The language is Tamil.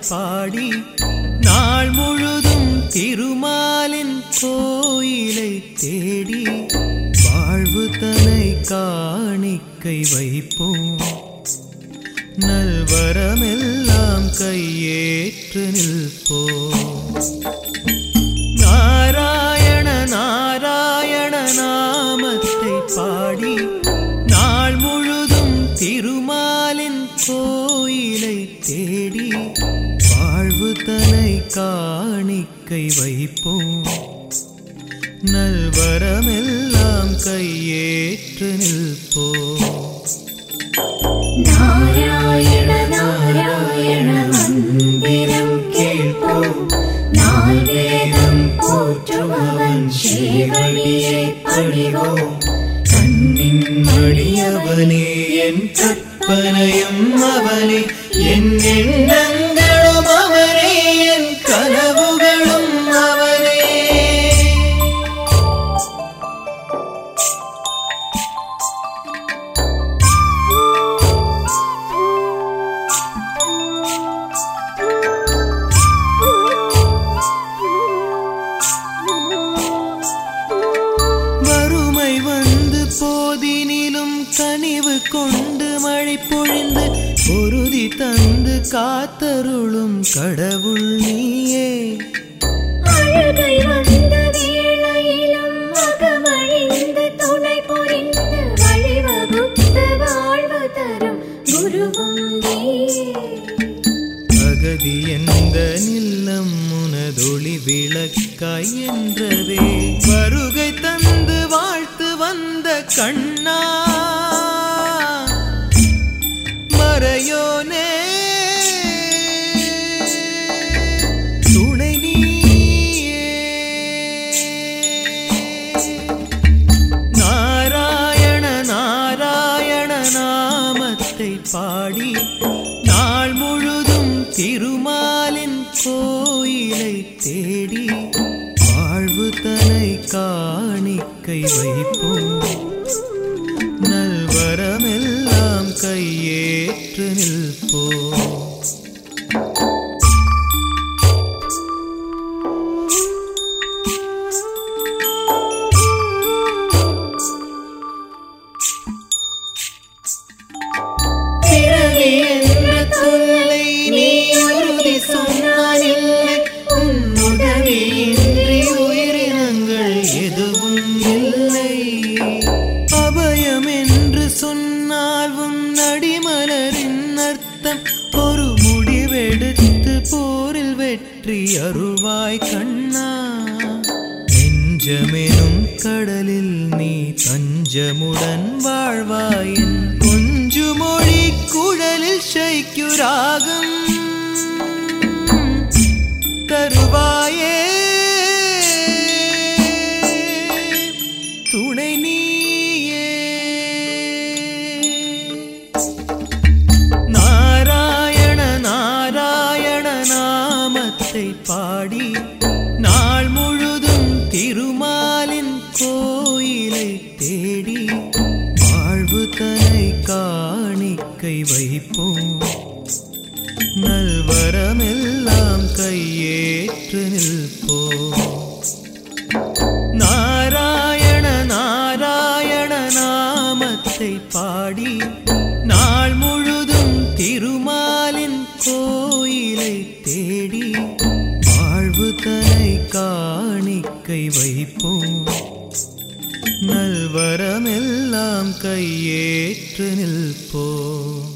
பாடி நாள் முழுதும் திருமாலின் கோயிலை தேடி வாழ்வு தனை காணிக்கை வைப்போம் நல்வரமெல்லாம் கையேற்று நிற்போம் நாராயண நாராயண நாமத்தை பாடி நாள் முழுதும் திருமாலின் கோயிலை தேடி வாழ்வு தனை காணிக்கை வைப்போம் நல்வரமெல்லாம் கையேற்று நிற்போம் நாராயண நாராயண மந்திரம் கேட்போம் நாள் வேதம் போற்றுபவன் ஸ்ரீவழியை பணிவோம் கண்ணின் மணியவனே என் கற்பனையும் அவனே என் எண்ணங்களும் அவனே என் கனவுகளும் அவனே வறுமை வந்து போதினிலும் கனிவு கொண்டு மழை பொழிந்து பொருதி தந்து காத்தருளும் கடவுள் நீயே அழுகை வந்த வேளையிலும் அகமழிந்து துணை புரிந்து வழிவகுத்து வாழ்வு தரும் குருவும் நீயே அகதி எந்த நில்லம் உனதொளி விளக்காய் என்றவே வருகை தந்து வாழ்த்து வந்த கண்ணா மறையோனே துணை நீயே நாராயண நாராயண நாமத்தை பாடி நாள் முழுதும் திருமாலின் கோயிலை தேடி வாழ்வு தனை காணிக்கை வைப்போம் நல்வரமெல்லாம் கையேற்று நிற்போம் பிறவி என்ற தொல்லை நீ உறுதி சொன்னால் இல்லை உன் உதவியின்றி உயிரினங்கள் எதுவும் இல்லை அபயம் என்று சொன்னால் உன் அடிமலரின் அர்த்தம் ஒரு முடிவெடுத்து போரில் வெற்றி அருள்வாய் கண்ணா நெஞ்சமெனும் கடலில் நீ தஞ்சமுடன் வாழ்வாயின் கொஞ்சு மொழி குழலில் ஷைக்குராகம் தருவாயே துணை நீயே நாராயண நாராயண நாமத்தை பாடி நாள் முழுதும் திருமாலின் கோயிலை தேடி வாழ்வு தனை காணிக்கை வைப்போம் நல்வரமெல்லாம் கையேற்று நிற்போம் நாராயண நாராயண நாமத்தை பாடி நாள் முழுதும் திருமாலின் கோயிலை தேடி வாழ்வு தனை காணிக்கை வைப்போம் நல்வரமெல்லாம் கையேற்று நிற்போம்